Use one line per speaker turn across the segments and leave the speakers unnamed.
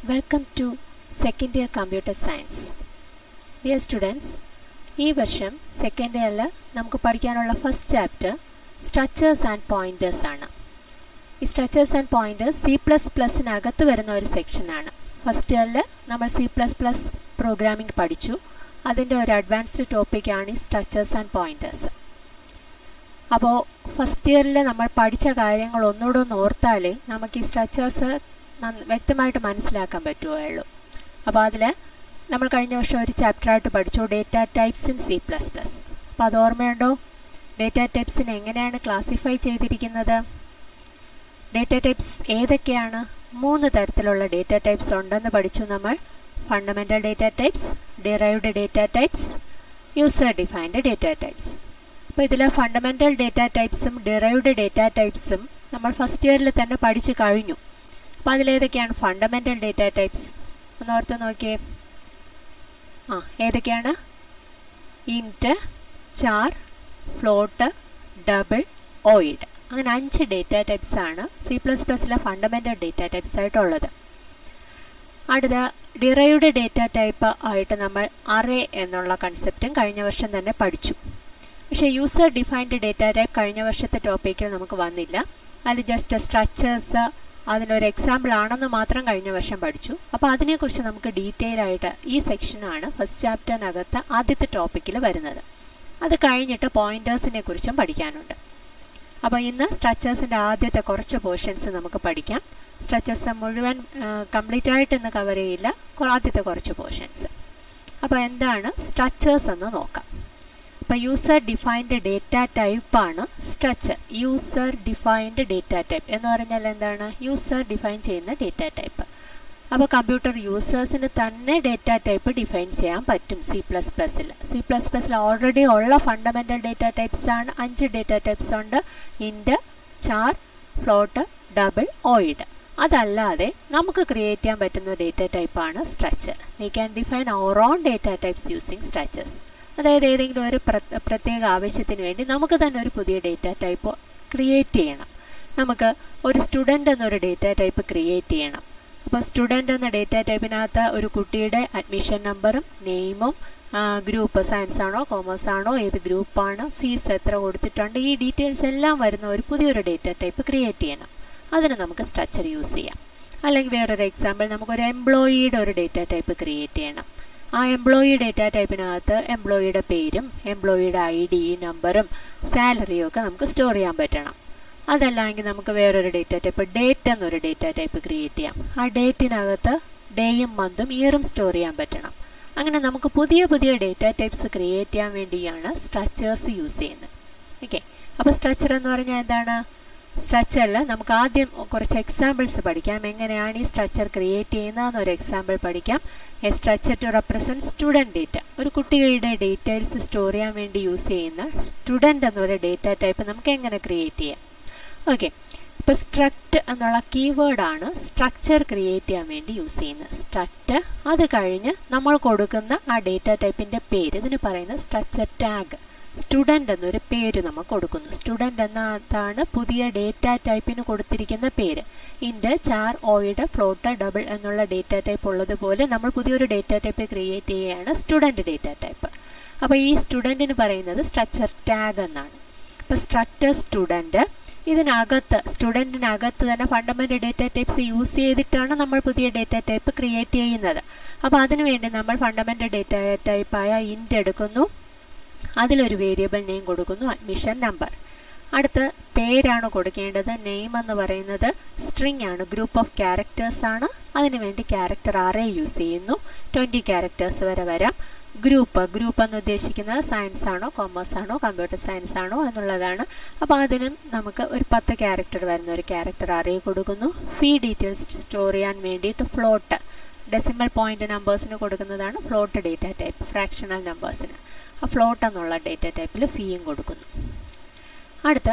Welcome to second year computer science dear students ഈ വർഷം second ഇയറിൽ നമുക്ക് പഠിക്കാനുള്ള first chapter structures and pointers ആണ് ഈ structures and pointers C plus പ്ലസിനകത്ത് വരുന്ന ഒരു സെക്ഷനാണ് ഫസ്റ്റ് ഇയറിൽ നമ്മൾ സി പ്ലസ് പ്ലസ് പ്രോഗ്രാമിംഗ് പഠിച്ചു അതിൻ്റെ ഒരു അഡ്വാൻസ്ഡ് ടോപ്പിക്കാണ് ഈ സ്ട്രക്ചേഴ്സ് ആൻഡ് പോയിൻറ്റേഴ്സ് അപ്പോൾ ഫസ്റ്റ് ഇയറിൽ നമ്മൾ പഠിച്ച കാര്യങ്ങൾ ഒന്നുകൂടെ ഒന്ന് ഓർത്താലേ നമുക്ക് ഈ സ്ട്രക്ചേഴ്സ് വ്യക്തമായിട്ട് മനസ്സിലാക്കാൻ പറ്റുകയുള്ളൂ അപ്പോൾ അതിൽ നമ്മൾ കഴിഞ്ഞ വർഷം ഒരു ചാപ്റ്ററായിട്ട് പഠിച്ചു data types in C plus plus അപ്പോൾ അത് ഓർമ്മയുണ്ടോ ഡേറ്റ ടൈപ്സിനെ എങ്ങനെയാണ് ക്ലാസിഫൈ ചെയ്തിരിക്കുന്നത് ഡേറ്റ ടൈപ്സ് ഏതൊക്കെയാണ് മൂന്ന് തരത്തിലുള്ള ഡേറ്റ ടൈപ്സ് ഉണ്ടെന്ന് പഠിച്ചു നമ്മൾ fundamental data types derived data types user defined data types അപ്പോൾ ഇതിൽ ഫണ്ടമെൻ്റൽ ഡേറ്റ ടൈപ്സും ഡിറൈവ്ഡ് ഡേറ്റ ടൈപ്സും നമ്മൾ ഫസ്റ്റ് ഇയറിൽ തന്നെ പഠിച്ചു കഴിഞ്ഞു അപ്പോൾ അതിലേതൊക്കെയാണ് ഫണ്ടമെൻ്റൽ ഡേറ്റ ടൈപ്സ് ഒന്ന് ഓർത്ത് നോക്കിയേ ആ ഏതൊക്കെയാണ് ഇൻറ്റ് ചാർ ഫ്ലോട്ട് ഡബിൾ ഓയിഡ് അങ്ങനെ അഞ്ച് ഡേറ്റ ടൈപ്സ് ആണ് സി പ്ലസ് പ്ലസിലെ ഫണ്ടമെൻ്റൽ ഡേറ്റ ടൈപ്സ് ആയിട്ടുള്ളത് അടുത്ത ഡിറൈവ്ഡ് ഡേറ്റ ടൈപ്പ് ആയിട്ട് നമ്മൾ അറേ എന്നുള്ള കൺസെപ്റ്റും കഴിഞ്ഞ വർഷം തന്നെ പഠിച്ചു പക്ഷേ യൂസർ ഡിഫൈൻഡ് ഡേറ്റ ടൈപ്പ് കഴിഞ്ഞ വർഷത്തെ ടോപ്പിക്കിൽ നമുക്ക് വന്നില്ല അതിൽ ജസ്റ്റ് സ്ട്രക്ചേഴ്സ് അതിനൊരു എക്സാമ്പിൾ ആണെന്ന് മാത്രം കഴിഞ്ഞ വർഷം പഠിച്ചു അപ്പോൾ അതിനെക്കുറിച്ച് നമുക്ക് ഡീറ്റെയിൽ ആയിട്ട് ഈ സെക്ഷനാണ് ഫസ്റ്റ് ചാപ്റ്ററിനകത്ത് ആദ്യത്തെ ടോപ്പിക്കിൽ വരുന്നത് അത് കഴിഞ്ഞിട്ട് പോയിൻറ്റേഴ്സിനെ കുറിച്ചും പഠിക്കാനുണ്ട് അപ്പോൾ ഇന്ന് സ്ട്രക്ചേഴ്സിൻ്റെ ആദ്യത്തെ കുറച്ച് പോർഷൻസ് നമുക്ക് പഠിക്കാം സ്ട്രക്ചേഴ്സ് മുഴുവൻ കംപ്ലീറ്റ് ആയിട്ട് ഇന്ന് കവർ ചെയ്യില്ല ആദ്യത്തെ കുറച്ച് പോർഷൻസ് അപ്പോൾ എന്താണ് സ്ട്രക്ചേഴ്സ് എന്ന് നോക്കാം അപ്പോൾ യൂസർ ഡിഫൈൻഡ് ഡേറ്റ ടൈപ്പാണ് structure user defined data type എന്ന് പറഞ്ഞാൽ എന്താണ് യൂസർ ഡിഫൈൻ ചെയ്യുന്ന ഡേറ്റ ടൈപ്പ് അപ്പോൾ കമ്പ്യൂട്ടർ യൂസേഴ്സിന് തന്നെ ഡേറ്റ ടൈപ്പ് ഡിഫൈൻ ചെയ്യാൻ പറ്റും സി പ്ലസ് പ്ലസ്സിൽ സി പ്ലസ് പ്ലസ്സിൽ ഓൾറെഡി ഉള്ള ഫണ്ടമെൻ്റൽ ഡേറ്റ ടൈപ്സ് ആണ് അഞ്ച് ഡേറ്റ ടൈപ്സ് ഉണ്ട് ഇൻഡ് ചാർ ഫ്ലോട്ട് ഡബിൾ ഓയിഡ് അതല്ലാതെ നമുക്ക് ക്രിയേറ്റ് ചെയ്യാൻ പറ്റുന്ന ഡേറ്റ ടൈപ്പാണ് structure we can define our own data types using structures അതായത് ഏതെങ്കിലും ഒരു പ്രത്യേക ആവശ്യത്തിന് വേണ്ടി നമുക്ക് തന്നെ ഒരു പുതിയ ഡേറ്റ ടൈപ്പ് ക്രിയേറ്റ് ചെയ്യണം നമുക്ക് ഒരു സ്റ്റുഡൻ്റ് എന്നൊരു ഡേറ്റ ടൈപ്പ് ക്രിയേറ്റ് ചെയ്യണം അപ്പോൾ സ്റ്റുഡൻ്റ് എന്ന ഡേറ്റ ടൈപ്പിനകത്ത് ഒരു കുട്ടിയുടെ അഡ്മിഷൻ നമ്പറും നെയിമും ഗ്രൂപ്പ് സയൻസ് ആണോ കോമേഴ്സ് ആണോ ഏത് ഗ്രൂപ്പാണ് ഫീസ് എത്ര കൊടുത്തിട്ടുണ്ട് ഈ ഡീറ്റെയിൽസ് എല്ലാം വരുന്ന ഒരു പുതിയൊരു ഡേറ്റ ടൈപ്പ് ക്രിയേറ്റ് ചെയ്യണം അതിന് നമുക്ക് സ്ട്രക്ചർ യൂസ് ചെയ്യാം അല്ലെങ്കിൽ വേറൊരു എക്സാമ്പിൾ നമുക്കൊരു എംപ്ലോയിയുടെ ഒരു ഡേറ്റ ടൈപ്പ് ക്രിയേറ്റ് ചെയ്യണം ആ എംപ്ലോയി ഡേറ്റ ടൈപ്പിനകത്ത് എംപ്ലോയിയുടെ പേരും എംപ്ലോയിയുടെ ഐ ഡി നമ്പറും സാലറിയും ഒക്കെ നമുക്ക് സ്റ്റോർ ചെയ്യാൻ പറ്റണം അതല്ലെങ്കിൽ നമുക്ക് വേറൊരു ഡേറ്റ ടൈപ്പ് ഡേറ്റ് എന്നൊരു ഡേറ്റ ടൈപ്പ് ക്രിയേറ്റ് ചെയ്യാം ആ ഡേറ്റിനകത്ത് ഡേയും മന്തും ഇയറും സ്റ്റോർ ചെയ്യാൻ പറ്റണം അങ്ങനെ നമുക്ക് പുതിയ പുതിയ ഡേറ്റ ടൈപ്സ് ക്രിയേറ്റ് ചെയ്യാൻ വേണ്ടിയാണ് സ്ട്രക്ചേഴ്സ് യൂസ് ചെയ്യുന്നത് ഓക്കെ അപ്പോൾ സ്ട്രക്ചർ എന്ന് പറഞ്ഞാൽ എന്താണ് സ്ട്രക്ചറിൽ നമുക്ക് ആദ്യം കുറച്ച് എക്സാമ്പിൾസ് പഠിക്കാം എങ്ങനെയാണ് ഈ സ്ട്രക്ചർ ക്രിയേറ്റ് ചെയ്യുന്നതെന്നൊരു എക്സാമ്പിൾ പഠിക്കാം a structure to represent student data ഒരു കുട്ടികളുടെ ഡീറ്റെയിൽസ് സ്റ്റോർ ചെയ്യാൻ വേണ്ടി യൂസ് ചെയ്യുന്ന സ്റ്റുഡൻറ്റ് എന്നൊരു ഡേറ്റ ടൈപ്പ് നമുക്ക് എങ്ങനെ ക്രിയേറ്റ് ചെയ്യാം ഓക്കെ ഇപ്പോൾ സ്ട്രക്റ്റ് എന്നുള്ള കീവേഡാണ് സ്ട്രക്ചർ ക്രിയേറ്റ് ചെയ്യാൻ വേണ്ടി യൂസ് ചെയ്യുന്നത് സ്ട്രക്റ്റ് അത് കഴിഞ്ഞ് നമ്മൾ കൊടുക്കുന്ന ആ ഡേറ്റ ടൈപ്പിൻ്റെ പേര് ഇതിന് പറയുന്നത് സ്ട്രക്ചർ ടാഗ് സ്റ്റുഡൻ്റ് എന്നൊരു പേര് നമ്മൾ കൊടുക്കുന്നു സ്റ്റുഡൻ്റ് എന്നതാണ് പുതിയ ഡേറ്റ ടൈപ്പിന് കൊടുത്തിരിക്കുന്ന പേര് int char void float double എന്നുള്ള ഡേറ്റ ടൈപ്പ് ഉള്ളതുപോലെ നമ്മൾ പുതിയൊരു ഡേറ്റ ടൈപ്പ് ക്രിയേറ്റ് ചെയ്യുകയാണ് സ്റ്റുഡൻറ്റ് ഡേറ്റ ടൈപ്പ് അപ്പോൾ ഈ സ്റ്റുഡൻറ്റിന് പറയുന്നത് സ്ട്രക്ചർ ടാഗ് എന്നാണ് ഇപ്പോൾ സ്ട്രക്ചർ സ്റ്റുഡൻറ്റ് ഇതിനകത്ത് സ്റ്റുഡൻറ്റിനകത്ത് തന്നെ ഫണ്ടമെൻ്റൽ ഡേറ്റ ടൈപ്സ് യൂസ് ചെയ്തിട്ടാണ് നമ്മൾ പുതിയ ഡേറ്റ ടൈപ്പ് ക്രിയേറ്റ് ചെയ്യുന്നത് അപ്പോൾ അതിനുവേണ്ടി നമ്മൾ ഫണ്ടമെൻ്റൽ ഡേറ്റ ടൈപ്പായ ഇൻറ്റ് എടുക്കുന്നു അതിലൊരു വേരിയബിൾ നെയിം കൊടുക്കുന്നു അഡ്മിഷൻ നമ്പർ അടുത്ത് പേരാണ് കൊടുക്കേണ്ടത് നെയിം എന്ന് പറയുന്നത് സ്ട്രിങ് ആണ് ഗ്രൂപ്പ് ഓഫ് ക്യാരക്ടേഴ്സ് ആണ് അതിനുവേണ്ടി ക്യാരക്ടർ അറേ യൂസ് ചെയ്യുന്നു ട്വൻറ്റി ക്യാരക്ടേഴ്സ് വരെ വരാം ഗ്രൂപ്പ് ഗ്രൂപ്പ് എന്ന് ഉദ്ദേശിക്കുന്നത് സയൻസ് ആണോ കോമേഴ്സ് ആണോ കമ്പ്യൂട്ടർ സയൻസ് ആണോ എന്നുള്ളതാണ് അപ്പോൾ അതിനും നമുക്ക് ഒരു പത്ത് ക്യാരക്ടർ വരുന്ന ഒരു ക്യാരക്ടർ അറേ കൊടുക്കുന്നു ഫീ ഡീറ്റെയിൽസ് സ്റ്റോർ ചെയ്യാൻ വേണ്ടിയിട്ട് ഫ്ലോട്ട് ഡെസിമൽ പോയിന്റ് നമ്പേഴ്സിന് കൊടുക്കുന്നതാണ് ഫ്ലോട്ട് ഡേറ്റ ടൈപ്പ് ഫ്രാക്ഷണൽ നമ്പേഴ്സിന് ആ ഫ്ലോട്ട് എന്നുള്ള ഡേറ്റ ടൈപ്പിൽ ഫീയും കൊടുക്കുന്നു അടുത്ത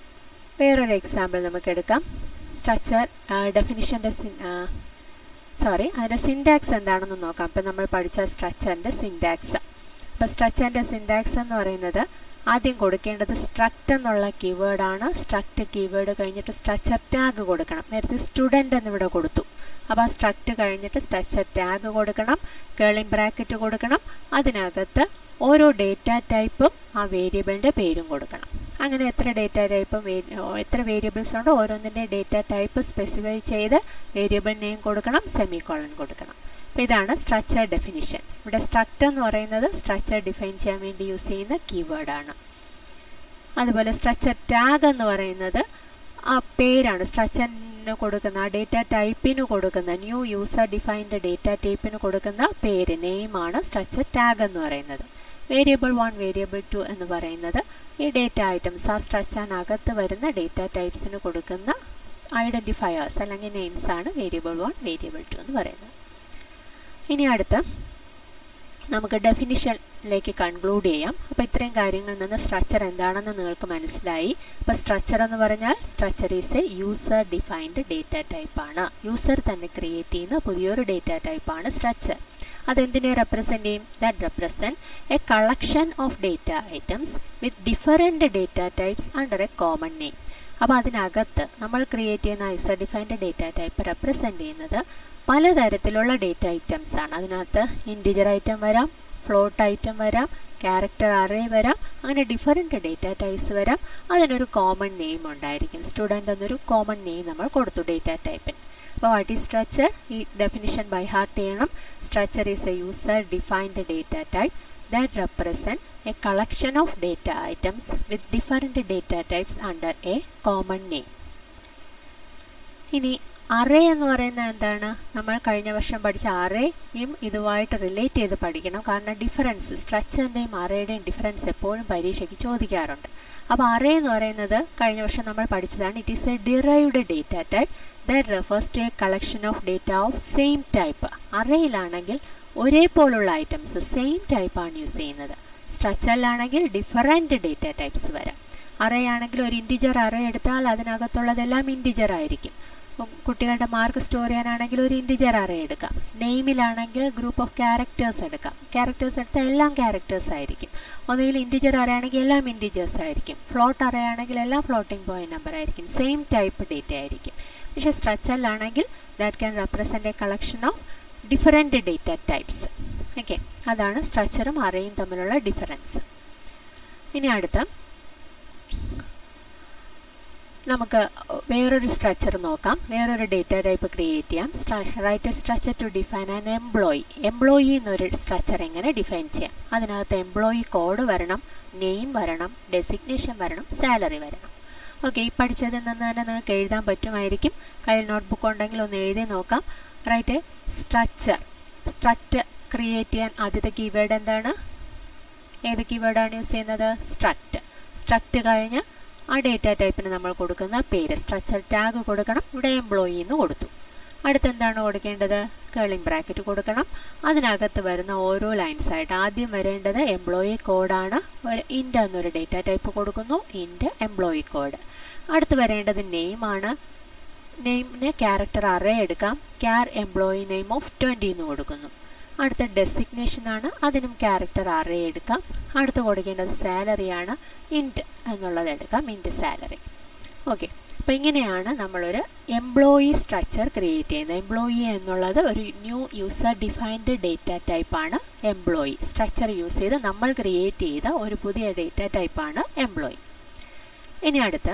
വേറൊരു എക്സാമ്പിൾ നമുക്ക് എടുക്കാം സ്ട്രക്ചർ ഡെഫിനിഷൻ്റെ സോറി അതിൻ്റെ സിൻഡാക്സ് എന്താണെന്ന് നോക്കാം ഇപ്പം നമ്മൾ പഠിച്ച സ്ട്രക്ചറിൻ്റെ സിൻഡാക്സ് അപ്പോൾ സ്ട്രക്ചറിൻ്റെ സിൻഡാക്സ് എന്ന് പറയുന്നത് ആദ്യം കൊടുക്കേണ്ടത് സ്ട്രക്റ്റ് എന്നുള്ള കീവേഡാണ് സ്ട്രക്റ്റ് കീവേഡ് കഴിഞ്ഞിട്ട് സ്ട്രക്ചർ ടാഗ് കൊടുക്കണം നേരത്തെ സ്റ്റുഡൻ്റ് എന്നിവിടെ കൊടുത്തു അപ്പോൾ ആ സ്ട്രക്റ്റ് കഴിഞ്ഞിട്ട് സ്ട്രക്ചർ ടാഗ് കൊടുക്കണം കേളിംഗ് ബ്രാക്കറ്റ് കൊടുക്കണം അതിനകത്ത് ഓരോ ഡേറ്റ ടൈപ്പും ആ വേരിയബിളിൻ്റെ പേരും കൊടുക്കണം അങ്ങനെ എത്ര ഡേറ്റ ടൈപ്പും എത്ര വേരിയബിൾസ് ഉണ്ടോ ഓരോന്നിൻ്റെ ഡേറ്റ ടൈപ്പ് സ്പെസിഫൈ ചെയ്ത് വേരിയബിൾ നെയിം കൊടുക്കണം സെമി കോളൻ കൊടുക്കണം അപ്പോൾ ഇതാണ് സ്ട്രക്ചർ ഡെഫിനിഷൻ ഇവിടെ സ്ട്രക്റ്റ് എന്ന് പറയുന്നത് സ്ട്രക്ചർ ഡിഫൈൻ ചെയ്യാൻ വേണ്ടി യൂസ് ചെയ്യുന്ന കീവേഡാണ് അതുപോലെ സ്ട്രക്ചർ ടാഗ് എന്ന് പറയുന്നത് ആ പേരാണ് സ്ട്രക്ചറിന് കൊടുക്കുന്ന ആ ഡേറ്റ ടൈപ്പിന് കൊടുക്കുന്ന ന്യൂ യൂസർ ഡിഫൈൻഡ് ഡേറ്റ ടൈപ്പിന് കൊടുക്കുന്ന പേര് നെയിമാണ് സ്ട്രക്ചർ ടാഗ് എന്ന് പറയുന്നത് വേരിയബിൾ വൺ വേരിയബിൾ ടു എന്ന് പറയുന്നത് ഈ ഡേറ്റ ഐറ്റംസ് ആ സ്ട്രക്ചറിനകത്ത് വരുന്ന ഡേറ്റ ടൈപ്സിന് കൊടുക്കുന്ന ഐഡൻറ്റിഫയേഴ്സ് അല്ലെങ്കിൽ നെയിംസ് ആണ് വേരിയബിൾ വൺ വേരിയബിൾ ടു എന്ന് പറയുന്നത് ഇനി അടുത്ത നമുക്ക് ഡെഫിനിഷനിലേക്ക് കൺക്ലൂഡ് ചെയ്യാം അപ്പോൾ ഇത്രയും കാര്യങ്ങളിൽ നിന്ന് സ്ട്രക്ചർ എന്താണെന്ന് നിങ്ങൾക്ക് മനസ്സിലായി അപ്പോൾ സ്ട്രക്ചർ എന്ന് പറഞ്ഞാൽ structure is a user defined data ടൈപ്പാണ് യൂസർ തന്നെ ക്രിയേറ്റ് ചെയ്യുന്ന പുതിയൊരു ഡേറ്റ ടൈപ്പാണ് സ്ട്രക്ചർ അതെന്തിനെ റെപ്രസെൻ്റ് ചെയ്യും that represent a collection of data items with different data types under a common name അപ്പോൾ അതിനകത്ത് നമ്മൾ ക്രിയേറ്റ് ചെയ്യുന്ന user defined data type represent ചെയ്യുന്നത് പലതരത്തിലുള്ള ഡേറ്റ ഐറ്റംസ് ആണ് അതിനകത്ത് ഇൻറ്റിജർ ഐറ്റം വരാം ഫ്ലോട്ട് ഐറ്റം വരാം ക്യാരക്ടർ അറേ വരാം അങ്ങനെ ഡിഫറെൻറ്റ് ഡേറ്റ ടൈപ്സ് വരാം അതിനൊരു കോമൺ നെയിം ഉണ്ടായിരിക്കും സ്റ്റുഡൻ്റ് എന്നൊരു കോമൺ നെയിം നമ്മൾ കൊടുത്തു ഡേറ്റ ടൈപ്പിന് അപ്പോൾ വാട്ട് ഈസ് സ്ട്രക്ചർ ഈ ഡെഫിനിഷൻ ബൈ ഹാർട്ട് ചെയ്യണം structure is a user defined data type that represent a collection of data items with different data types under a common name. ഇനി array എന്ന് പറയുന്നത് എന്താണ് നമ്മൾ കഴിഞ്ഞ വർഷം പഠിച്ച അറേയും ഇതുമായിട്ട് റിലേറ്റ് ചെയ്ത് പഠിക്കണം കാരണം ഡിഫറൻസ് സ്ട്രക്ചറിൻ്റെയും അറേയുടെയും ഡിഫറൻസ് എപ്പോഴും പരീക്ഷയ്ക്ക് ചോദിക്കാറുണ്ട് അപ്പോൾ അറേ എന്ന് പറയുന്നത് കഴിഞ്ഞ വർഷം നമ്മൾ പഠിച്ചതാണ് it is a derived data type that refers to a collection of data of same type അറേയിലാണെങ്കിൽ ഒരേപോലുള്ള ഐറ്റംസ് സെയിം ടൈപ്പാണ് യൂസ് ചെയ്യുന്നത് സ്ട്രക്ചറിലാണെങ്കിൽ ഡിഫറൻറ്റ് ഡേറ്റ ടൈപ്സ് വരാം അറേ ആണെങ്കിൽ ഒരു ഇൻറ്റിജർ അറേ എടുത്താൽ അതിനകത്തുള്ളതെല്ലാം ഇൻറ്റിജർ ആയിരിക്കും കുട്ടികളുടെ മാർക്ക് സ്റ്റോർ ചെയ്യാനാണെങ്കിൽ ഒരു ഇൻറ്റിജർ അറേ എടുക്കാം നെയിമിലാണെങ്കിൽ ഗ്രൂപ്പ് ഓഫ് ക്യാരക്ടേഴ്സ് എടുക്കാം ക്യാരക്ടേഴ്സ് എടുത്താൽ എല്ലാം ക്യാരക്ടേഴ്സ് ആയിരിക്കും ഒന്നുകിൽ ഇൻറ്റിജർ അറേ ആണെങ്കിൽ എല്ലാം ഇൻറ്റിജേഴ്സ് ആയിരിക്കും ഫ്ലോട്ട് അറേ ആണെങ്കിൽ എല്ലാം ഫ്ലോട്ടിംഗ് പോയിന്റ് നമ്പർ ആയിരിക്കും സെയിം ടൈപ്പ് ഡേറ്റ ആയിരിക്കും പക്ഷേ സ്ട്രക്ചറിലാണെങ്കിൽ that can represent a collection of different data types okay അതാണ് സ്ട്രക്ചറും അറേയും തമ്മിലുള്ള ഡിഫറൻസ് ഇനി അടുത്ത നമുക്ക് വേറൊരു സ്ട്രക്ചർ നോക്കാം വേറൊരു ഡേറ്റ ടൈപ്പ് ക്രിയേറ്റ് ചെയ്യാം write structure to define an employee employee എന്നൊരു സ്ട്രക്ചർ എങ്ങനെ ഡിഫൈൻ ചെയ്യാം അതിനകത്ത് എംപ്ലോയി കോഡ് വരണം നെയിം വരണം ഡെസിഗ്നേഷൻ വരണം സാലറി വരണം ഓക്കെ ഈ പഠിച്ചതിൽ നിന്ന് തന്നെ നിങ്ങൾക്ക് എഴുതാൻ പറ്റുമായിരിക്കും കയ്യിൽ നോട്ട്ബുക്ക് ഉണ്ടെങ്കിൽ ഒന്ന് എഴുതി നോക്കാം റൈറ്റ് സ്ട്രക്ചർ സ്ട്രക്റ്റ് ക്രിയേറ്റ് ചെയ്യാൻ ആദ്യത്തെ കീവേഡ് എന്താണ് ഏത് കീവേഡാണ് യൂസ് ചെയ്യുന്നത് സ്ട്രക്റ്റ് സ്ട്രക്റ്റ് കഴിഞ്ഞ് ആ ഡേറ്റ ടൈപ്പിന് നമ്മൾ കൊടുക്കുന്ന പേര് സ്ട്രക്ചർ ടാഗ് കൊടുക്കണം ഇവിടെ എംപ്ലോയി എന്ന് കൊടുത്തു അടുത്തെന്താണ് കൊടുക്കേണ്ടത് കേളിംഗ് ബ്രാക്കറ്റ് കൊടുക്കണം അതിനകത്ത് വരുന്ന ഓരോ ലൈൻസ് ആയിട്ട് ആദ്യം വരേണ്ടത് എംപ്ലോയി കോഡാണ് ഒരു ഇൻഡ് എന്നൊരു ഡേറ്റ ടൈപ്പ് കൊടുക്കുന്നു ഇൻഡ് എംപ്ലോയി കോഡ് അടുത്ത് വരേണ്ടത് നെയിമാണ് നെയിമിന് ക്യാരക്ടർ അറേ എടുക്കാം char employee name of twenty എന്ന് കൊടുക്കുന്നു അടുത്ത ഡെസിഗ്നേഷൻ ആണ് അതിനും ക്യാരക്ടർ അറേ എടുക്കാം അടുത്ത് കൊടുക്കേണ്ടത് സാലറിയാണ് ഇൻറ്റ് എന്നുള്ളത് എടുക്കാം ഇൻറ്റ് സാലറി ഓക്കെ അപ്പോൾ ഇങ്ങനെയാണ് നമ്മളൊരു എംപ്ലോയി സ്ട്രക്ചർ ക്രിയേറ്റ് ചെയ്യുന്നത് എംപ്ലോയി എന്നുള്ളത് ഒരു ന്യൂ യൂസർ ഡിഫൈൻഡ് ഡേറ്റ ടൈപ്പാണ് എംപ്ലോയി സ്ട്രക്ചർ യൂസ് ചെയ്ത് നമ്മൾ ക്രിയേറ്റ് ചെയ്ത ഒരു പുതിയ ഡേറ്റ ടൈപ്പാണ് എംപ്ലോയി ഇനി അടുത്ത്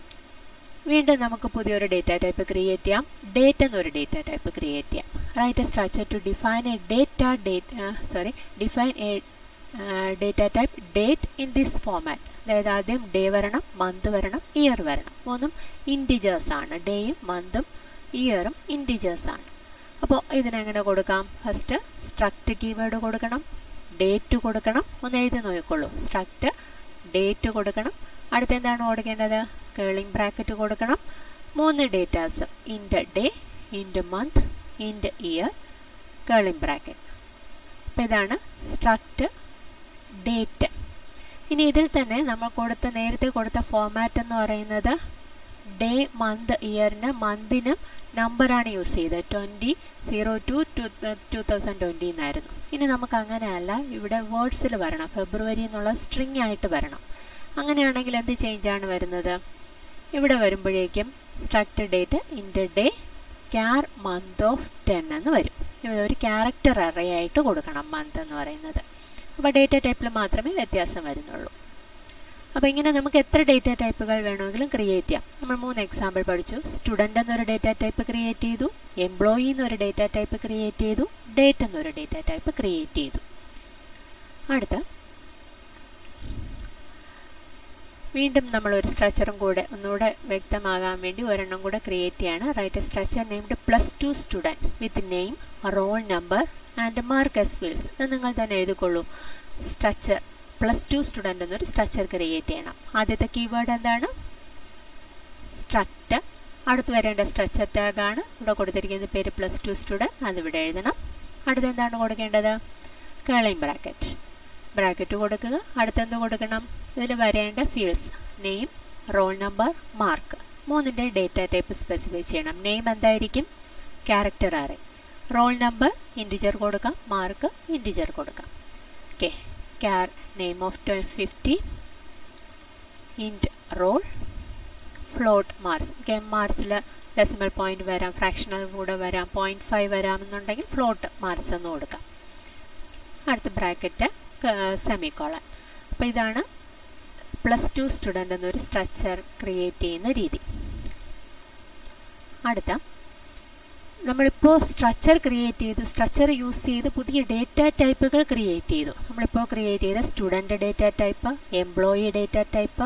വീണ്ടും നമുക്ക് പുതിയൊരു ഡേറ്റ ടൈപ്പ് ക്രിയേറ്റ് ചെയ്യാം ഡേറ്റ് എന്നൊരു ഡേറ്റ ടൈപ്പ് ക്രിയേറ്റ് ചെയ്യാം write structure to define a data date sorry define a data type date in this format അതായത് ആദ്യം ഡേ വരണം മന്ത് വരണം ഇയർ വരണം മൂന്നും ഇൻറ്റിജേഴ്സ് ആണ് ഡേയും മന്തും ഇയറും ഇൻറ്റിജേഴ്സ് ആണ് അപ്പോൾ ഇതിനെങ്ങനെ കൊടുക്കാം ഫസ്റ്റ് സ്ട്രക്റ്റ് കീവേഡ് കൊടുക്കണം ഡേറ്റ് കൊടുക്കണം ഒന്ന് എഴുതി നോക്കിക്കോളൂ സ്ട്രക്റ്റ് ഡേറ്റ് കൊടുക്കണം അടുത്ത എന്താണ് കൊടുക്കേണ്ടത് കേളിംഗ് ബ്രാക്കറ്റ് കൊടുക്കണം മൂന്ന് ഡേറ്റാസ് ഇൻഡ് ഡേ ഇൻഡ് മന്ത് ഇൻഡ് ഇയർ കേളിംഗ് ബ്രാക്കറ്റ് അപ്പോൾ ഇതാണ് സ്ട്രക്റ്റ് ഡേറ്റ് ഇനി ഇതിൽ തന്നെ നമ്മൾ കൊടുത്ത നേരത്തെ കൊടുത്ത ഫോമാറ്റ് എന്ന് പറയുന്നത് ഡേ മന്ത് ഇയറിന് മന്തിനും നമ്പറാണ് യൂസ് ചെയ്തത് twenty zero two two two thousand twenty എന്നായിരുന്നു ഇനി നമുക്ക് അങ്ങനെയല്ല ഇവിടെ വേർഡ്സിൽ വരണം ഫെബ്രുവരി എന്നുള്ള സ്ട്രിങ് ആയിട്ട് വരണം അങ്ങനെയാണെങ്കിൽ എന്ത് ചേഞ്ചാണ് വരുന്നത് ഇവിടെ വരുമ്പോഴേക്കും struct date int day char month of ten എന്ന് വരും ഒരു ക്യാരക്ടർ അറേ ആയിട്ട് കൊടുക്കണം മന്ത് എന്ന് പറയുന്നത് അപ്പോൾ ഡേറ്റ ടൈപ്പിൽ മാത്രമേ വ്യത്യാസം വരുന്നുള്ളൂ അപ്പോൾ ഇങ്ങനെ നമുക്ക് എത്ര ഡേറ്റ ടൈപ്പുകൾ വേണമെങ്കിലും ക്രിയേറ്റ് ചെയ്യാം നമ്മൾ മൂന്ന് എക്സാമ്പിൾ പഠിച്ചു സ്റ്റുഡൻ്റ് എന്നൊരു ഡേറ്റ ടൈപ്പ് ക്രിയേറ്റ് ചെയ്തു എംപ്ലോയി എന്നൊരു ഡേറ്റ ടൈപ്പ് ക്രിയേറ്റ് ചെയ്തു ഡേറ്റ് എന്നൊരു ഡേറ്റ ടൈപ്പ് ക്രിയേറ്റ് ചെയ്തു അടുത്ത വീണ്ടും നമ്മൾ ഒരു സ്ട്രക്ചറും കൂടെ ഒന്നുകൂടെ വ്യക്തമാകാൻ വേണ്ടി ഒരെണ്ണം കൂടെ ക്രിയേറ്റ് ചെയ്യാണ് write structure named plus two student with name roll number and marks വിൽസ് എന്ന് നിങ്ങൾ തന്നെ എഴുതിക്കൊള്ളൂ സ്ട്രക്ചർ പ്ലസ് ടു സ്റ്റുഡൻ്റ് എന്നൊരു സ്ട്രക്ചർ ക്രിയേറ്റ് ചെയ്യണം ആദ്യത്തെ കീവേഡ് എന്താണ് സ്ട്രക്റ്റ് അടുത്ത് വരേണ്ട സ്ട്രക്ചർ ടാഗാണ് ഇവിടെ കൊടുത്തിരിക്കുന്ന പേര് പ്ലസ് ടു സ്റ്റുഡൻറ്റ് അതിവിടെ എഴുതണം അടുത്ത് എന്താണ് കൊടുക്കേണ്ടത് കേളിംഗ് ബ്രാക്കറ്റ് ബ്രാക്കറ്റ് കൊടുക്കുക അടുത്തെന്ത് കൊടുക്കണം ഇതിൽ വരേണ്ട fields name roll number mark മൂന്നിൻ്റെ ഡേറ്റ ടൈപ്പ് സ്പെസിഫൈ ചെയ്യണം നെയിം എന്തായിരിക്കും character array roll number integer കൊടുക്കാം മാർക്ക് ഇൻറ്റിജർ കൊടുക്കാം okay char name of twelve fifty int roll float marks okay മാർക്സിൽ ഡെസിമൽ പോയിന്റ് വരാം ഫ്രാക്ഷണൽ കൂടെ വരാം പോയിന്റ് ഫൈവ് വരാമെന്നുണ്ടെങ്കിൽ ഫ്ലോട്ട് മാർക്സ് എന്ന് കൊടുക്കാം അടുത്ത ബ്രാക്കറ്റ് സെമിക്കോളൻ അപ്പോൾ ഇതാണ് പ്ലസ് ടു സ്റ്റുഡൻ്റ് എന്നൊരു സ്ട്രക്ചർ ക്രിയേറ്റ് ചെയ്യുന്ന രീതി അടുത്ത നമ്മളിപ്പോൾ സ്ട്രക്ചർ ക്രിയേറ്റ് ചെയ്തു സ്ട്രക്ചർ യൂസ് ചെയ്ത് പുതിയ ഡേറ്റ ടൈപ്പുകൾ ക്രിയേറ്റ് ചെയ്തു നമ്മളിപ്പോൾ ക്രിയേറ്റ് ചെയ്ത student data type employee data type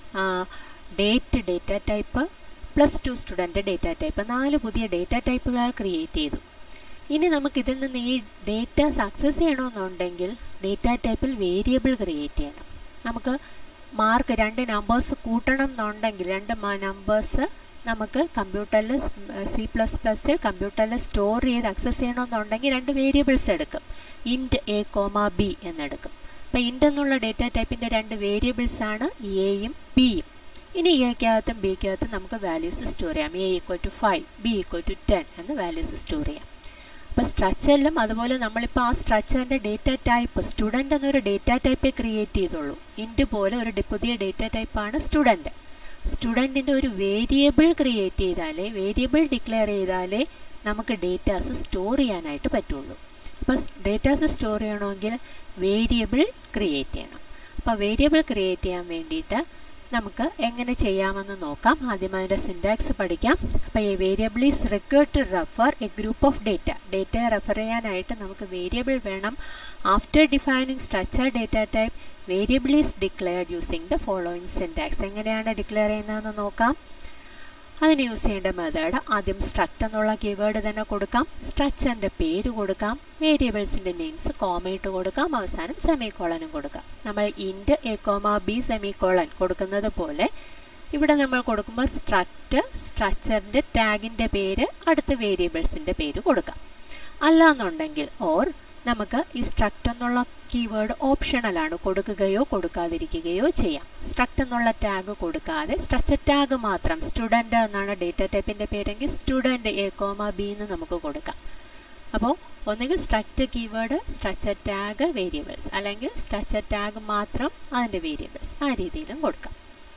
date data type plus two student data type നാല് പുതിയ ഡേറ്റ ടൈപ്പുകൾ ക്രിയേറ്റ് ചെയ്തു ഇനി നമുക്ക് ഇതിൽ നിന്ന് ഈ ഡേറ്റ സക്സസ് ചെയ്യണമെന്നുണ്ടെങ്കിൽ ഡേറ്റ ടൈപ്പിൽ വേരിയബിൾ ക്രിയേറ്റ് ചെയ്യണം നമുക്ക് മാർക്ക് രണ്ട് നമ്പേഴ്സ് കൂട്ടണം എന്നുണ്ടെങ്കിൽ രണ്ട് നമ്പേഴ്സ് നമുക്ക് കമ്പ്യൂട്ടറിൽ സി പ്ലസ് പ്ലസ്സിൽ കമ്പ്യൂട്ടറിൽ സ്റ്റോർ ചെയ്ത് അക്സസ് ചെയ്യണമെന്നുണ്ടെങ്കിൽ രണ്ട് വേരിയബിൾസ് എടുക്കും ഇൻറ്റ് എ കോമ ബി എന്നെടുക്കും അപ്പോൾ ഇൻറ്റ് എന്നുള്ള ഡേറ്റ ടൈപ്പിൻ്റെ രണ്ട് വേരിയബിൾസ് ആണ് എയും ബിയും ഇനി എക്കകത്തും ബിക്കകത്തും നമുക്ക് വാല്യൂസ് സ്റ്റോർ ചെയ്യാം a equal to five b equal to ten എന്ന് വാല്യൂസ് സ്റ്റോർ ചെയ്യാം അപ്പോൾ സ്ട്രക്ചറിലും അതുപോലെ നമ്മളിപ്പോൾ ആ സ്ട്രക്ചറിൻ്റെ ഡേറ്റ ടൈപ്പ് സ്റ്റുഡൻ്റ് എന്നൊരു ഡേറ്റ ടൈപ്പേ ക്രിയേറ്റ് ചെയ്തുള്ളൂ ഇൻറ്റ് പോലെ ഒരു പുതിയ ഡേറ്റ ടൈപ്പാണ് സ്റ്റുഡൻറ്റ് സ്റ്റുഡൻറ്റിൻ്റെ ഒരു വേരിയബിൾ ക്രിയേറ്റ് ചെയ്താലേ വേരിയബിൾ ഡിക്ലെയർ ചെയ്താലേ നമുക്ക് ഡേറ്റാസ് സ്റ്റോർ ചെയ്യാനായിട്ട് പറ്റുള്ളൂ അപ്പോൾ ഡേറ്റാസ് സ്റ്റോർ ചെയ്യണമെങ്കിൽ വേരിയബിൾ ക്രിയേറ്റ് ചെയ്യണം അപ്പോൾ വേരിയബിൾ ക്രിയേറ്റ് ചെയ്യാൻ വേണ്ടിയിട്ട് നമുക്ക് എങ്ങനെ ചെയ്യാമെന്ന് നോക്കാം ആദ്യം അതിൻ്റെ സിൻറ്റാക്സ് പഠിക്കാം അപ്പോൾ ഈ variable is required to refer a group of data ഡേറ്റയെ റെഫർ ചെയ്യാനായിട്ട് നമുക്ക് വേരിയബിൾ വേണം after defining structure data type variable is declared using the following syntax എങ്ങനെയാണ് ഡിക്ലെയർ ചെയ്യുന്നതെന്ന് നോക്കാം അതിന് യൂസ് ചെയ്യേണ്ട മെത്തേഡ് ആദ്യം സ്ട്രക്റ്റ് എന്നുള്ള കീവേഡ് തന്നെ കൊടുക്കാം സ്ട്രക്ചറിൻ്റെ പേര് കൊടുക്കാം വേരിയബിൾസിൻ്റെ നെയിംസ് കോമയിട്ട് കൊടുക്കാം അവസാനം സെമി കോളനും കൊടുക്കാം നമ്മൾ int a comma b semicolon കൊടുക്കുന്നത് പോലെ ഇവിടെ നമ്മൾ കൊടുക്കുമ്പോൾ സ്ട്രക്റ്റ് സ്ട്രക്ചറിൻ്റെ ടാഗിൻ്റെ പേര് അടുത്ത വേരിയബിൾസിൻ്റെ പേര് കൊടുക്കാം അല്ലാന്നുണ്ടെങ്കിൽ ഓർ നമുക്ക് ഈ സ്ട്രക്റ്റ് എന്നുള്ള കീവേഡ് ഓപ്ഷണലാണ് കൊടുക്കുകയോ കൊടുക്കാതിരിക്കുകയോ ചെയ്യാം സ്ട്രക്റ്റ് എന്നുള്ള ടാഗ് കൊടുക്കാതെ സ്ട്രക്ചർ ടാഗ് മാത്രം സ്റ്റുഡൻ്റ് എന്നാണ് ഡേറ്റ ടൈപ്പിൻ്റെ പേരെങ്കിൽ സ്റ്റുഡൻറ്റ് എ കോമ ബി എന്ന് നമുക്ക് കൊടുക്കാം അപ്പോൾ ഒന്നുകിൽ struct keyword structure tag variables അല്ലെങ്കിൽ സ്ട്രക്ചർ ടാഗ് മാത്രം അതിൻ്റെ വേരിയബിൾസ് ആ രീതിയിലും കൊടുക്കാം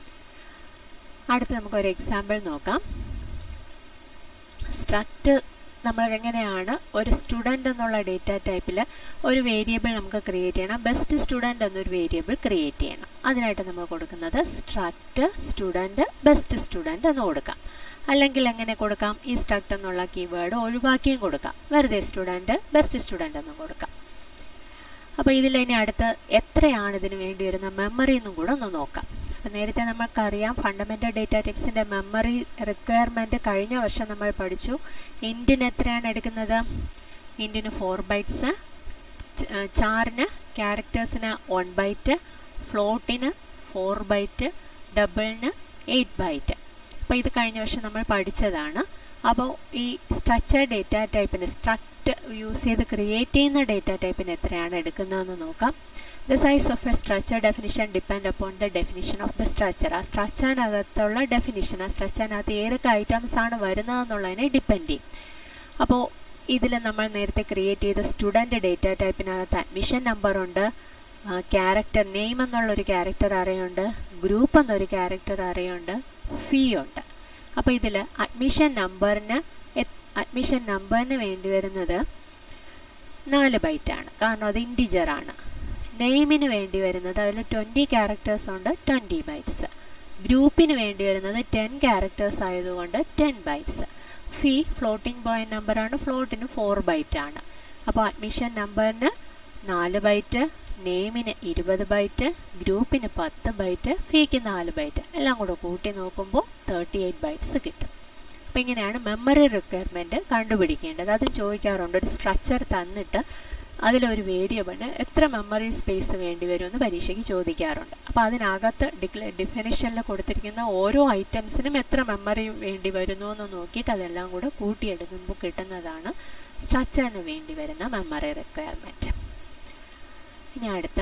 അടുത്ത് നമുക്കൊരു എക്സാമ്പിൾ നോക്കാം സ്ട്രക്റ്റ് നമ്മൾ എങ്ങനെയാണ് ഒരു സ്റ്റുഡൻ്റ് എന്നുള്ള ഡേറ്റ ടൈപ്പിൽ ഒരു വേരിയബിൾ നമുക്ക് ക്രിയേറ്റ് ചെയ്യണം ബെസ്റ്റ് സ്റ്റുഡൻ്റ് എന്നൊരു വേരിയബിൾ ക്രിയേറ്റ് ചെയ്യണം അതിനായിട്ട് നമ്മൾ കൊടുക്കുന്നത് സ്ട്രക്റ്റ് സ്റ്റുഡൻറ്റ് ബെസ്റ്റ് സ്റ്റുഡൻറ്റ് എന്ന് കൊടുക്കാം അല്ലെങ്കിൽ എങ്ങനെ കൊടുക്കാം ഈ സ്ട്രക്റ്റ് എന്നുള്ള കീവേഡ് ഒഴിവാക്കിയും കൊടുക്കാം വെറുതെ സ്റ്റുഡൻറ്റ് ബെസ്റ്റ് സ്റ്റുഡൻ്റ് എന്നും കൊടുക്കാം അപ്പോൾ ഇതിൽ ഇനി അടുത്ത് എത്രയാണ് ഇതിന് വേണ്ടി വരുന്ന മെമ്മറി എന്നും കൂടെ ഒന്ന് നോക്കാം അപ്പോൾ നേരത്തെ നമുക്കറിയാം ഫണ്ടമെൻ്റൽ ഡേറ്റ ടിപ്സിൻ്റെ മെമ്മറി റിക്വയർമെൻറ്റ് കഴിഞ്ഞ വർഷം നമ്മൾ പഠിച്ചു ഇൻറ്റിന് എത്രയാണ് എടുക്കുന്നത് ഇൻറ്റിന് ഫോർ ബൈറ്റ്സ് ചാറിന് ക്യാരക്ടേഴ്സിന് വൺ ബൈറ്റ് ഫ്ലോട്ടിന് ഫോർ ബൈറ്റ് ഡബിളിന് എയ്റ്റ് ബൈറ്റ് അപ്പോൾ ഇത് കഴിഞ്ഞ വർഷം നമ്മൾ പഠിച്ചതാണ് അപ്പോൾ ഈ സ്ട്രക്ചർ ഡേറ്റ ടൈപ്പിന് സ്ട്രക്റ്റ് യൂസ് ചെയ്ത് ക്രിയേറ്റ് ചെയ്യുന്ന ഡേറ്റ ടൈപ്പിന് എത്രയാണ് എടുക്കുന്നതെന്ന് നോക്കാം the size of a structure definition depend upon the definition of the structure ആ സ്ട്രക്ചറിനകത്തുള്ള ഡെഫിനിഷൻ ആ സ്ട്രക്ചറിനകത്ത് ഏതൊക്കെ ഐറ്റംസ് ആണ് വരുന്നതെന്നുള്ളതിനെ ഡിപ്പെൻഡ് ചെയ്യും അപ്പോൾ ഇതിൽ നമ്മൾ നേരത്തെ ക്രിയേറ്റ് ചെയ്ത സ്റ്റുഡൻറ്റ് ഡേറ്റ ടൈപ്പിനകത്ത് അഡ്മിഷൻ നമ്പർ ഉണ്ട് ക്യാരക്ടർ നെയിം എന്നുള്ളൊരു ക്യാരക്ടർ അറിയുണ്ട് ഗ്രൂപ്പ് എന്നൊരു ക്യാരക്ടർ അറിയുണ്ട് ഫീ ഉണ്ട് അപ്പോൾ ഇതിൽ അഡ്മിഷൻ നമ്പറിന് അഡ്മിഷൻ നമ്പറിന് വേണ്ടി വരുന്നത് നാല് ബൈറ്റാണ് കാരണം അത് ഇൻറ്റിജറാണ് നെയിമിന് വേണ്ടി വരുന്നത് അതിൽ ട്വൻറ്റി ക്യാരക്ടേഴ്സ് ഉണ്ട് ട്വൻറ്റി ബൈറ്റ്സ് ഗ്രൂപ്പിന് വേണ്ടി വരുന്നത് ടെൻ ക്യാരക്ടേഴ്സ് ആയതുകൊണ്ട് ten bytes fee floating point നമ്പറാണ് ഫ്ലോട്ടിന് ഫോർ ബൈറ്റ് ആണ് അപ്പോൾ അഡ്മിഷൻ നമ്പറിന് നാല് ബൈറ്റ് നെയിമിന് ഇരുപത് ബൈറ്റ് ഗ്രൂപ്പിന് പത്ത് ബൈറ്റ് ഫീക്ക് നാല് ബൈറ്റ് എല്ലാം കൂടെ കൂട്ടി നോക്കുമ്പോൾ തേർട്ടി എയ്റ്റ് ബൈറ്റ്സ് കിട്ടും അപ്പോൾ ഇങ്ങനെയാണ് മെമ്മറി റിക്വയർമെൻറ്റ് കണ്ടുപിടിക്കേണ്ടത് അതും ചോദിക്കാറുണ്ട് ഒരു സ്ട്രക്ചർ തന്നിട്ട് അതിലൊരു വേരിയബിളിന് എത്ര മെമ്മറി സ്പേസ് വേണ്ടി വരുമെന്ന് പരീക്ഷയ്ക്ക് ചോദിക്കാറുണ്ട് അപ്പോൾ അതിനകത്ത് ഡിക്ലെ ഡിഫിനിഷനിൽ കൊടുത്തിരിക്കുന്ന ഓരോ ഐറ്റംസിനും എത്ര മെമ്മറി വേണ്ടി വരുന്നു എന്ന് നോക്കിയിട്ട് അതെല്ലാം കൂടെ കൂട്ടിയെടുക്കുമ്പോൾ കിട്ടുന്നതാണ് സ്ട്രക്ചറിന് വേണ്ടി വരുന്ന മെമ്മറി റിക്വയർമെൻറ്റ് ഇനി അടുത്ത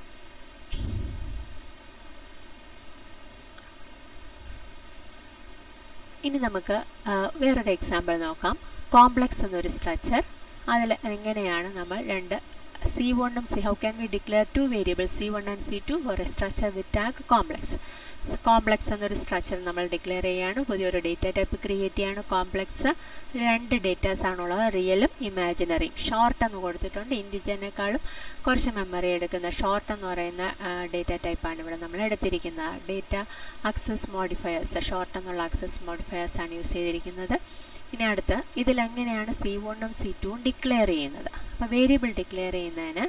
ഇനി നമുക്ക് വേറൊരു എക്സാമ്പിൾ നോക്കാം കോംപ്ലക്സ് എന്നൊരു സ്ട്രക്ചർ അതിൽ എങ്ങനെയാണ് നമ്മൾ രണ്ട് സി വണ്ണും C how can we declare two variable C one and C two for a structure with tag complex complex എന്നൊരു സ്ട്രക്ചർ നമ്മൾ ഡിക്ലെയർ ചെയ്യുകയാണ് പുതിയൊരു ഡേറ്റ ടൈപ്പ് ക്രിയേറ്റ് ചെയ്യാണ് കോംപ്ലക്സ് രണ്ട് ഡേറ്റാസ് ആണുള്ളത് റിയലും ഇമാജിനറിയും ഷോർട്ട് എന്ന് കൊടുത്തിട്ടുണ്ട് ഇൻഡിജനേക്കാളും കുറച്ച് മെമ്മറി എടുക്കുന്ന ഷോർട്ട് എന്ന് പറയുന്ന ഡേറ്റ ടൈപ്പാണ് ഇവിടെ നമ്മൾ എടുത്തിരിക്കുന്നത് ഡേറ്റ അക്സസ് മോഡിഫയേഴ്സ് ഷോർട്ട് എന്നുള്ള അക്സസ് മോഡിഫയേഴ്സ് ആണ് യൂസ് ചെയ്തിരിക്കുന്നത് ഇനി അടുത്ത് ഇതിലെങ്ങനെയാണ് സി വണ്ണും സി ടുവും ഡിക്ലെയർ ചെയ്യുന്നത് അപ്പോൾ വേരിയബിൾ ഡിക്ലെയർ ചെയ്യുന്നതിന്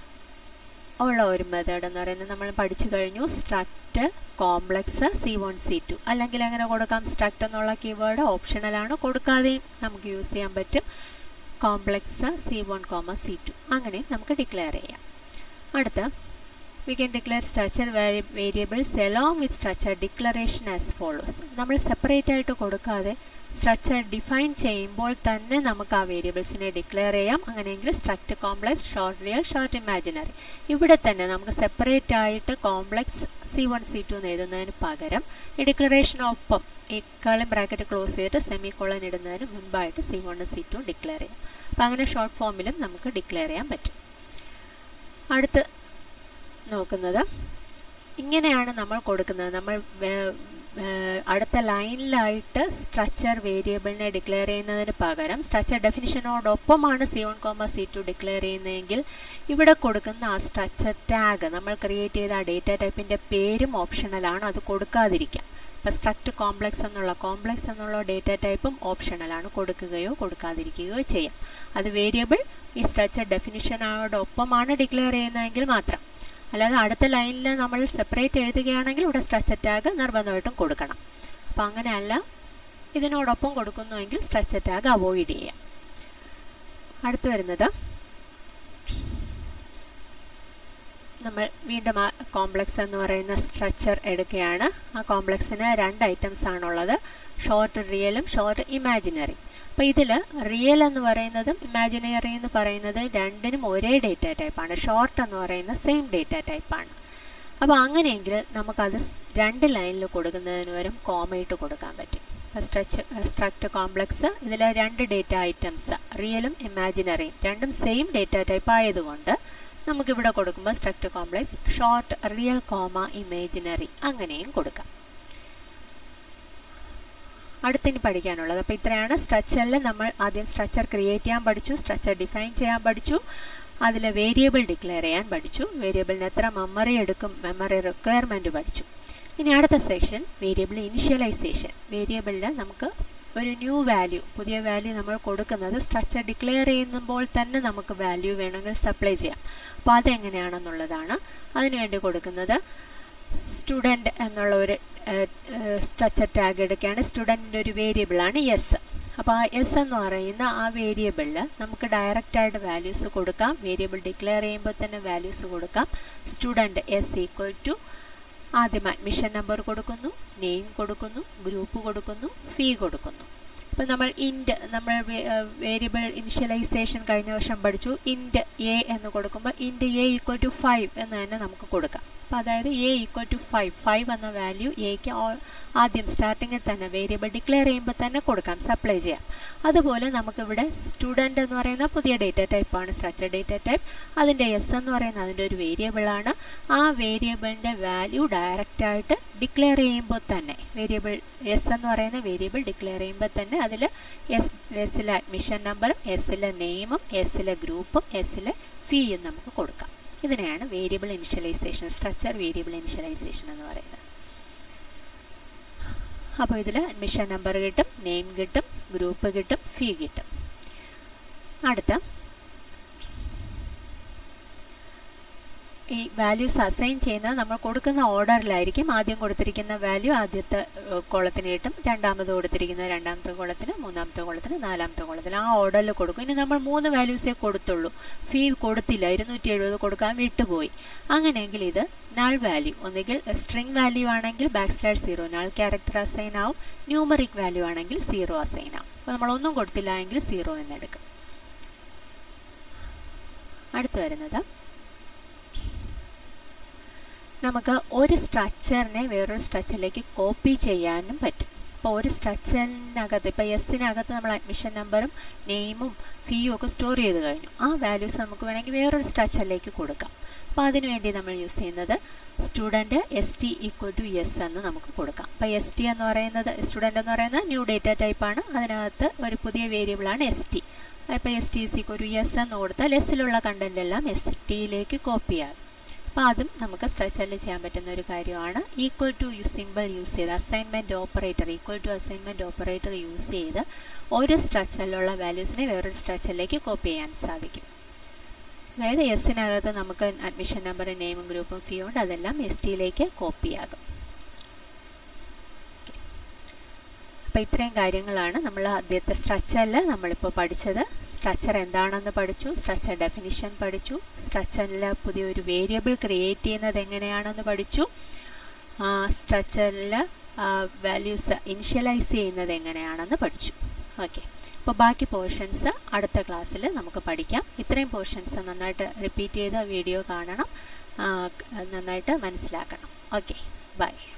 ഉള്ള ഒരു മെത്തേഡ് എന്ന് പറയുന്നത് നമ്മൾ പഠിച്ചു കഴിഞ്ഞു struct complex C one C two അല്ലെങ്കിൽ എങ്ങനെ കൊടുക്കാം സ്ട്രക്റ്റ് എന്നുള്ള കീവേഡ് ഓപ്ഷണലാണ് കൊടുക്കാതെയും നമുക്ക് യൂസ് ചെയ്യാൻ പറ്റും complex C one comma C two അങ്ങനെ നമുക്ക് ഡിക്ലെയർ ചെയ്യാം അടുത്ത we can declare structure variables along with structure declaration as follows നമ്മൾ സെപ്പറേറ്റ് ആയിട്ട് കൊടുക്കാതെ സ്ട്രക്ചർ ഡിഫൈൻ ചെയ്യുമ്പോൾ തന്നെ നമുക്ക് ആ വേരിയബിൾസിനെ ഡിക്ലെയർ ചെയ്യാം അങ്ങനെയെങ്കിൽ struct complex short real short imaginary ഇവിടെ തന്നെ നമുക്ക് സെപ്പറേറ്റ് ആയിട്ട് complex C one C two എന്ന് എഴുതുന്നതിന് പകരം ഈ ഡിക്ലറേഷനൊപ്പം ഈ കളി ബ്രാക്കറ്റ് ക്ലോസ് ചെയ്തിട്ട് സെമി കോളൻ ഇടുന്നതിന് മുൻപായിട്ട് C one C two declare ചെയ്യാം അപ്പോൾ അങ്ങനെ ഷോർട്ട് ഫോമിലും നമുക്ക് ഡിക്ലെയർ ചെയ്യാൻ പറ്റും അടുത്ത് നോക്കുന്നത് ഇങ്ങനെയാണ് നമ്മൾ കൊടുക്കുന്നത് നമ്മൾ അടുത്ത ലൈനിലായിട്ട് സ്ട്രക്ചർ വേരിയബിളിനെ ഡിക്ലെയർ ചെയ്യുന്നതിന് പകരം സ്ട്രക്ചർ ഡെഫിനിഷനോടൊപ്പമാണ് C one comma C two declare ചെയ്യുന്നതെങ്കിൽ ഇവിടെ കൊടുക്കുന്ന ആ സ്ട്രക്ചർ ടാഗ് നമ്മൾ ക്രിയേറ്റ് ചെയ്ത ആ ഡേറ്റ ടൈപ്പിൻ്റെ പേരും ഓപ്ഷണലാണ് അത് കൊടുക്കാതിരിക്കാം ഇപ്പോൾ സ്ട്രക്ട് കോംപ്ലക്സ് എന്നുള്ള കോംപ്ലക്സ് എന്നുള്ള ഡേറ്റ ടൈപ്പും ഓപ്ഷണലാണ് കൊടുക്കുകയോ കൊടുക്കാതിരിക്കുകയോ ചെയ്യാം അത് വേരിയബിൾ ഈ സ്ട്രക്ചർ ഡെഫിനിഷനോടൊപ്പമാണ് ഡിക്ലെയർ ചെയ്യുന്നതെങ്കിൽ മാത്രം അല്ലാതെ അടുത്ത ലൈനിൽ നമ്മൾ സെപ്പറേറ്റ് എഴുതുകയാണെങ്കിൽ ഇവിടെ സ്ട്രക്ചർ ടാഗ് നിർബന്ധമായിട്ടും കൊടുക്കണം അപ്പോൾ അങ്ങനെയല്ല ഇതിനോടൊപ്പം കൊടുക്കുന്നുവെങ്കിൽ സ്ട്രക്ചർ ടാഗ് അവോയ്ഡ് ചെയ്യാം അടുത്ത് വരുന്നത് നമ്മൾ വീണ്ടും ആ കോംപ്ലക്സ് എന്ന് പറയുന്ന സ്ട്രക്ചർ എടുക്കുകയാണ് ആ കോംപ്ലക്സിന് രണ്ട് ഐറ്റംസ് ആണുള്ളത് ഷോർട്ട് റിയലും ഷോർട്ട് ഇമാജിനറി അപ്പോൾ ഇതിൽ റിയൽ എന്ന് പറയുന്നതും ഇമാജിനറി എന്ന് പറയുന്നത് രണ്ടിനും ഒരേ ഡേറ്റ ടൈപ്പാണ് ഷോർട്ട് എന്ന് പറയുന്ന സെയിം ഡേറ്റ ടൈപ്പാണ് അപ്പോൾ അങ്ങനെയെങ്കിൽ നമുക്കത് രണ്ട് ലൈനിൽ കൊടുക്കുന്നതിന് വരും കോമയിട്ട് കൊടുക്കാൻ പറ്റും സ്ട്രച്ച് സ്ട്രക്ട് കോംപ്ലക്സ് ഇതിൽ രണ്ട് ഡേറ്റ ഐറ്റംസ് റിയലും ഇമാജിനറിയും രണ്ടും സെയിം ഡേറ്റ ടൈപ്പ് ആയതുകൊണ്ട് നമുക്കിവിടെ കൊടുക്കുമ്പോൾ struct complex short real comma imaginary അങ്ങനെയും കൊടുക്കാം അടുത്തിനി പഠിക്കാനുള്ളത് അപ്പോൾ ഇത്രയാണ് സ്ട്രക്ചറിൽ നമ്മൾ ആദ്യം സ്ട്രക്ചർ ക്രിയേറ്റ് ചെയ്യാൻ പഠിച്ചു സ്ട്രക്ചർ ഡിഫൈൻ ചെയ്യാൻ പഠിച്ചു അതിൽ വേരിയബിൾ ഡിക്ലെയർ ചെയ്യാൻ പഠിച്ചു വേരിയബിളിന് എത്ര മെമ്മറി എടുക്കും മെമ്മറി റിക്വയർമെൻറ്റ് പഠിച്ചു ഇനി അടുത്ത സെക്ഷൻ വേരിയബിൾ ഇനിഷ്യലൈസേഷൻ വേരിയബിളിൽ നമുക്ക് ഒരു ന്യൂ വാല്യൂ പുതിയ വാല്യൂ നമ്മൾ കൊടുക്കുന്നത് സ്ട്രക്ചർ ഡിക്ലെയർ ചെയ്യുമ്പോൾ തന്നെ നമുക്ക് വാല്യൂ വേണമെങ്കിൽ സപ്ലൈ ചെയ്യാം അപ്പോൾ അതെങ്ങനെയാണെന്നുള്ളതാണ് അതിനുവേണ്ടി കൊടുക്കുന്നത് സ്റ്റുഡൻറ്റ് എന്നുള്ള ഒരു സ്ട്രക്ചർ ടാഗ് എടുക്കുകയാണ് സ്റ്റുഡൻറ്റിൻ്റെ ഒരു വേരിയബിളാണ് എസ് അപ്പോൾ ആ എസ് എന്ന് പറയുന്ന ആ വേരിയബിളിൽ നമുക്ക് ഡയറക്റ്റായിട്ട് വാല്യൂസ് കൊടുക്കാം വേരിയബിൾ ഡിക്ലെയർ ചെയ്യുമ്പോൾ തന്നെ വാല്യൂസ് കൊടുക്കാം സ്റ്റുഡൻറ്റ് എസ് ഈക്വൽ ടു ആദ്യം അഡ്മിഷൻ നമ്പർ കൊടുക്കുന്നു നെയിം കൊടുക്കുന്നു ഗ്രൂപ്പ് കൊടുക്കുന്നു ഫീ കൊടുക്കുന്നു അപ്പോൾ നമ്മൾ ഇൻറ്റ് നമ്മൾ വേരിയബിൾ ഇനിഷ്യലൈസേഷൻ കഴിഞ്ഞ വർഷം പഠിച്ചു ഇൻറ്റ് എ എന്ന് കൊടുക്കുമ്പോൾ int a equal to five എന്ന് തന്നെ നമുക്ക് കൊടുക്കാം അപ്പോൾ അതായത് a equal to five five എന്ന വാല്യൂ എക്ക് ആദ്യം സ്റ്റാർട്ടിങ്ങിൽ തന്നെ വേരിയബിൾ ഡിക്ലെയർ ചെയ്യുമ്പോൾ തന്നെ കൊടുക്കാം സപ്ലൈ ചെയ്യാം അതുപോലെ നമുക്കിവിടെ സ്റ്റുഡൻറ്റ് എന്ന് പറയുന്ന പുതിയ ഡേറ്റ ടൈപ്പാണ് സ്ട്രക്ചർ ഡേറ്റ ടൈപ്പ് അതിൻ്റെ എസ് എന്ന് പറയുന്ന അതിൻ്റെ ഒരു വേരിയബിളാണ് ആ വേരിയബിളിൻ്റെ വാല്യൂ ഡയറക്റ്റായിട്ട് ഡിക്ലെയർ ചെയ്യുമ്പോൾ തന്നെ വേരിയബിൾ എസ് എന്ന് പറയുന്ന വേരിയബിൾ ഡിക്ലെയർ ചെയ്യുമ്പോൾ തന്നെ അതിൽ എസ് എസ്സിലെ അഡ്മിഷൻ നമ്പറും എസ്സിലെ നെയിമും എസ്സിലെ ഗ്രൂപ്പും എസ്സിലെ ഫീയും നമുക്ക് കൊടുക്കാം ഇതിനെയാണ് variable initialization structure variable initialization എന്ന് പറയുന്നത് അപ്പോൾ ഇതിൽ അഡ്മിഷൻ നമ്പർ കിട്ടും നെയിം കിട്ടും ഗ്രൂപ്പ് കിട്ടും ഫീ കിട്ടും അടുത്ത ഈ വാല്യൂസ് അസൈൻ ചെയ്യുന്നത് നമ്മൾ കൊടുക്കുന്ന ഓർഡറിലായിരിക്കും ആദ്യം കൊടുത്തിരിക്കുന്ന വാല്യൂ ആദ്യത്തെ കോളത്തിന് കിട്ടും രണ്ടാമത് കൊടുത്തിരിക്കുന്ന രണ്ടാമത്തെ കോളത്തിന് മൂന്നാമത്തെ കോളത്തിന് നാലാമത്തെ കോളത്തിന് ആ ഓർഡറിൽ കൊടുക്കും ഇനി നമ്മൾ മൂന്ന് വാല്യൂസേ കൊടുത്തുള്ളൂ ഫീ കൊടുത്തില്ല ഇരുന്നൂറ്റി എഴുപത് കൊടുക്കാൻ വിട്ടുപോയി അങ്ങനെയെങ്കിൽ ഇത് നൾ വാല്യൂ ഒന്നുകിൽ സ്ട്രിംഗ് വാല്യൂ ആണെങ്കിൽ backslash zero null character assign ആവും ന്യൂമറിക് വാല്യൂ ആണെങ്കിൽ സീറോ അസൈൻ ആവും അപ്പോൾ നമ്മളൊന്നും കൊടുത്തില്ല എങ്കിൽ സീറോ എന്നെടുക്കും അടുത്ത് വരുന്നത് നമുക്ക് ഒരു സ്ട്രക്ചറിനെ വേറൊരു സ്ട്രക്ചറിലേക്ക് കോപ്പി ചെയ്യാനും പറ്റും ഇപ്പോൾ ഒരു സ്ട്രക്ചറിനകത്ത് ഇപ്പോൾ എസ്സിനകത്ത് നമ്മൾ അഡ്മിഷൻ നമ്പറും നെയിമും ഫീയും ഒക്കെ സ്റ്റോർ ചെയ്ത് കഴിഞ്ഞു ആ വാല്യൂസ് നമുക്ക് വേണമെങ്കിൽ വേറൊരു സ്ട്രക്ചറിലേക്ക് കൊടുക്കാം അപ്പോൾ അതിനുവേണ്ടി നമ്മൾ യൂസ് ചെയ്യുന്നത് student S T equal to S എന്ന് നമുക്ക് കൊടുക്കാം അപ്പോൾ എസ് ടി എന്ന് പറയുന്നത് സ്റ്റുഡൻ്റ് എന്ന് പറയുന്നത് ന്യൂ ഡേറ്റ ടൈപ്പാണ് അതിനകത്ത് ഒരു പുതിയ വേരിയബിളാണ് എസ് ടി അപ്പോൾ എസ് ടി സിക്ക് ഒരു എസ് എന്ന് കൊടുത്താൽ എസ്സിലുള്ള കണ്ടൻ്റ് എല്ലാം എസ് ടിയിലേക്ക് കോപ്പി ആകും അപ്പോൾ അതും നമുക്ക് സ്ട്രക്ചറിൽ ചെയ്യാൻ പറ്റുന്ന ഒരു കാര്യമാണ് ഈക്വൽ ടു യു സിമ്പിൾ യൂസ് ചെയ്ത് assignment operator equal to assignment operator use ചെയ്ത് ഒരു സ്ട്രക്ചറിലുള്ള വാല്യൂസിനെ വേറൊരു സ്ട്രക്ചറിലേക്ക് കോപ്പി ചെയ്യാൻ സാധിക്കും അതായത് എസ്സിനകത്ത് നമുക്ക് അഡ്മിഷൻ നമ്പർ നെയിമും ഗ്രൂപ്പും ഫീ ഉണ്ട് അതെല്ലാം എസ് ടിയിലേക്ക് കോപ്പിയാകും അപ്പോൾ ഇത്രയും കാര്യങ്ങളാണ് നമ്മൾ ആദ്യത്തെ സ്ട്രക്ചറിൽ നമ്മളിപ്പോൾ പഠിച്ചത് സ്ട്രക്ചർ എന്താണെന്ന് പഠിച്ചു സ്ട്രക്ചർ ഡെഫിനിഷൻ പഠിച്ചു സ്ട്രക്ചറിൽ പുതിയൊരു വേരിയബിൾ ക്രിയേറ്റ് ചെയ്യുന്നത് എങ്ങനെയാണെന്ന് പഠിച്ചു സ്ട്രക്ചറിൽ വാല്യൂസ് ഇനിഷ്യലൈസ് ചെയ്യുന്നത് എങ്ങനെയാണെന്ന് പഠിച്ചു ഓക്കെ അപ്പോൾ ബാക്കി പോർഷൻസ് അടുത്ത ക്ലാസ്സിൽ നമുക്ക് പഠിക്കാം ഇത്രയും പോർഷൻസ് നന്നായിട്ട് റിപ്പീറ്റ് ചെയ്ത് വീഡിയോ കാണണം നന്നായിട്ട് മനസ്സിലാക്കണം ഓക്കെ ബൈ